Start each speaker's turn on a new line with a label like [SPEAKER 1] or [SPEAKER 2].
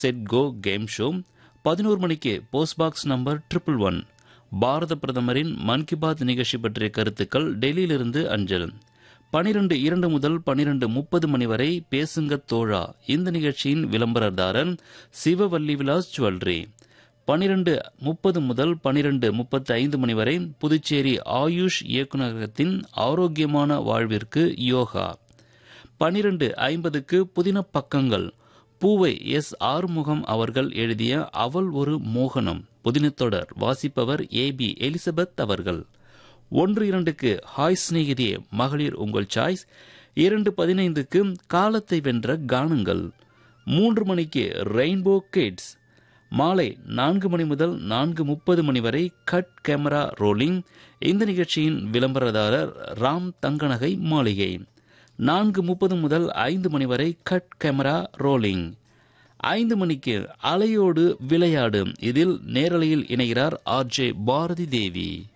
[SPEAKER 1] set go game show பதினோரு மணிக்கு post box number triple one பாரத பிரதமரின் மன் கி பாத் நிகழ்ச்சி பற்றிய கருத்துக்கள் டெல்லியிலிருந்து அஞ்சல் பனிரெண்டு இரண்டு முதல் பனிரெண்டு முப்பது மணி வரை பேசுங்க தோழா இந்த நிகழ்ச்சியின் விளம்பரதாரர் சிவவல்லி விலாஸ் ஜுவல்லரி பனிரெண்டு முப்பது முதல் பனிரெண்டு முப்பத்தி ஐந்து மணி வரை புதுச்சேரி ஆயுஷ் இயக்குநரகத்தின் ஆரோக்கியமான வாழ்விற்கு யோகா பனிரெண்டு ஐம்பதுக்கு புதின பக்கங்கள் பூவை எஸ் ஆறுமுகம் அவர்கள் எழுதிய அவள் ஒரு மோகனம் புதினத்தொடர் வாசிப்பவர் ஏ பி எலிசபெத் அவர்கள் ஒன்று இரண்டுக்கு ஹாய் சிநேகிதியே மகளிர் உங்கள் சாய்ஸ் இரண்டு பதினைந்துக்கு காலத்தை வென்ற கானங்கள் மூன்று மணிக்கு ரெயின்போ கிட்ஸ் மாலை நான்கு மணி முதல் நான்கு முப்பது மணி வரை கட் கேமரா ரோலிங் இந்த நிகழ்ச்சியின் விளம்பரதாரர் ராம் தங்கநகை மாளிகை நான்கு முப்பது முதல் ஐந்து மணி வரை கட் கேமரா ரோலிங் ஐந்து மணிக்கு அலையோடு விளையாடு இதில் நேரலையில் இணைகிறார் ஆர் ஜே பாரதி தேவி